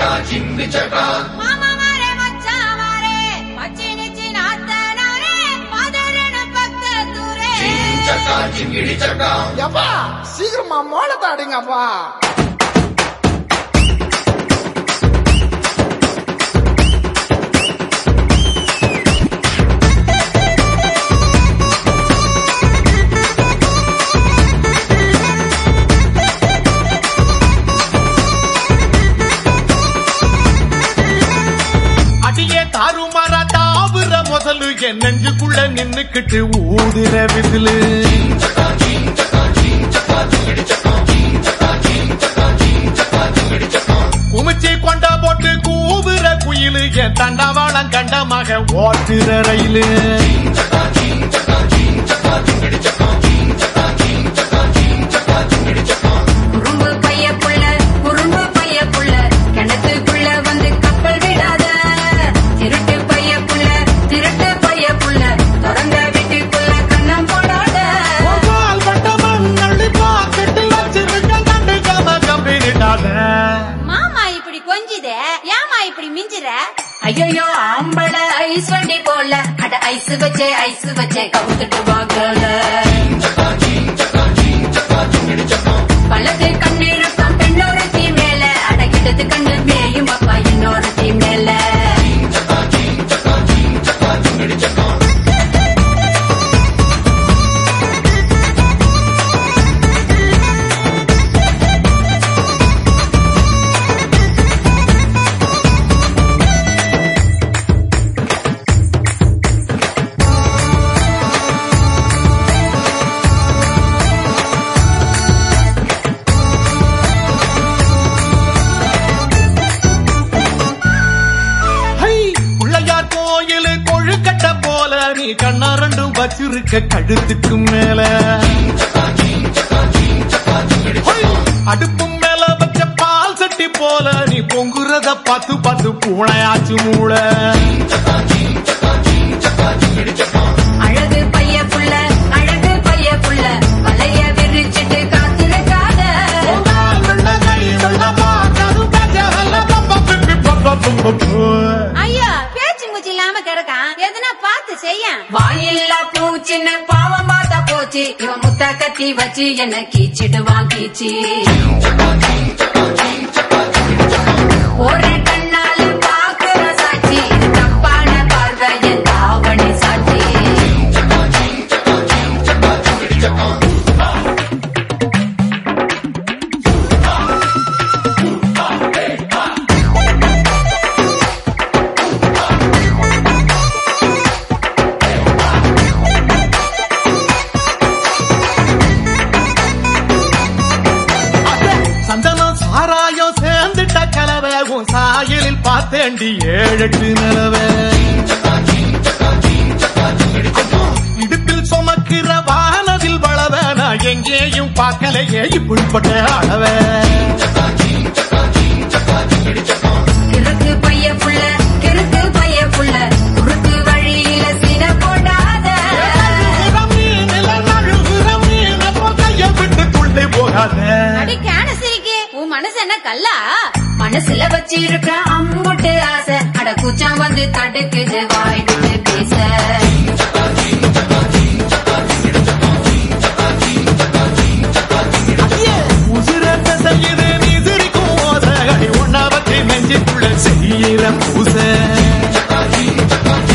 மாமா மாரே மச்சான் மாரே மச்சி நிச்சி நாத்தனாரே மதுரன பக்கத்தூரே எப்பா சீக்கிரமா மோளத்தை அடிங்கப்பா அடியே தாறுமாற தாவுற முதலு என் நெஞ்சுக்குள்ள நின்னுக்கிட்டு ஊதுற விசிலு குமிச்சி கொண்ட போட்டு கூவுற குயிலு என் தண்டவாளம் கண்டமாக ஓட்டுற ரயிலு குறும்பு பைய புள்ள குறும்பு பைய புள்ள கிணத்துக்குள்ள வந்து கப்பல் விடாத திருட்டு பைய புள்ள திருட்டு பைய புள்ள திறந்த வீட்டுக்குள்ள கண்ணம் போடாத கால் கட்ட மண்ணள்ளி பாக்கெட்டில் வச்சிருக்க கண்டுக்காம கம்பிட்டாத மாமா இப்படி கொஞ்சிதே ஏமா இப்படி மிஞ்சுற ஐயோ ஆம்பள ஐஸ் வண்டி போல அட ஐஸ் வச்சே ஐஸ் வச்சே கவுத்துட்டு வாங்கல பழத்து கண்ணிருக்கும் பெண்ணொரு தீ மேல அடகிட்டது கண்ணு மேயும் அப்பா இன்னொரு தீ மேல ஹை, பிள்ளையார் கோயிலு கொழுக்கட்ட போல நீ கண்ணா ரெண்டும் வச்சிருக்க கழுத்துக்கு மேல ஹை, அடுப்பு மேல வச்ச பால் சட்டி போல நீ பொங்குறத பார்த்து பார்த்து பூனையாச்சு மூளை அழகு பைய புள்ள அழகு பைய புள்ள வலைய விரிச்சிட்டு காத்திருக்காத ஐயா பேச்சு மூச்சு இல்லாம கிடக்கான் எதுனா பார்த்து செய்ய வாயில்லா பூச்சின்னு பாவம் பார்த்தா போச்சு இவன் முத்தா கத்தி வச்சு என்ன கீச்சிடுவான் கீச்சி ஒரு கண்ணால பாக்குற சாட்சி இது தப்பான பார்வை என் தாவணி சாட்சி சந்தனம் சாராயம் சேர்ந்துட்ட கலவை உன் சாயலில் பார்த்தேண்டி ஏழெட்டு நிலவை இடுப்பில் சுமக்கிற வானதில் வளவ நான் எங்கேயும் பார்க்கலையே இப்படிப்பட்ட அளவை கிறுக்கு பைய புள்ள கிறுக்கு பைய புள்ள குறுக்கு வழியில சீன போடாத அடி கேனசிரிக்கு உன் மனசு என்ன கல்லா மனசுல வச்சிருக்க அம்புட்டு ஆசை அட கூச்சம் வந்து தடுக்குது வாய் விட்டு பேச உசிரத்த செய்யுது நீ சிரிக்கும் ஓசை ஒன்னா பத்தி நெஞ்சுக்குள்ள செய்யற பூசை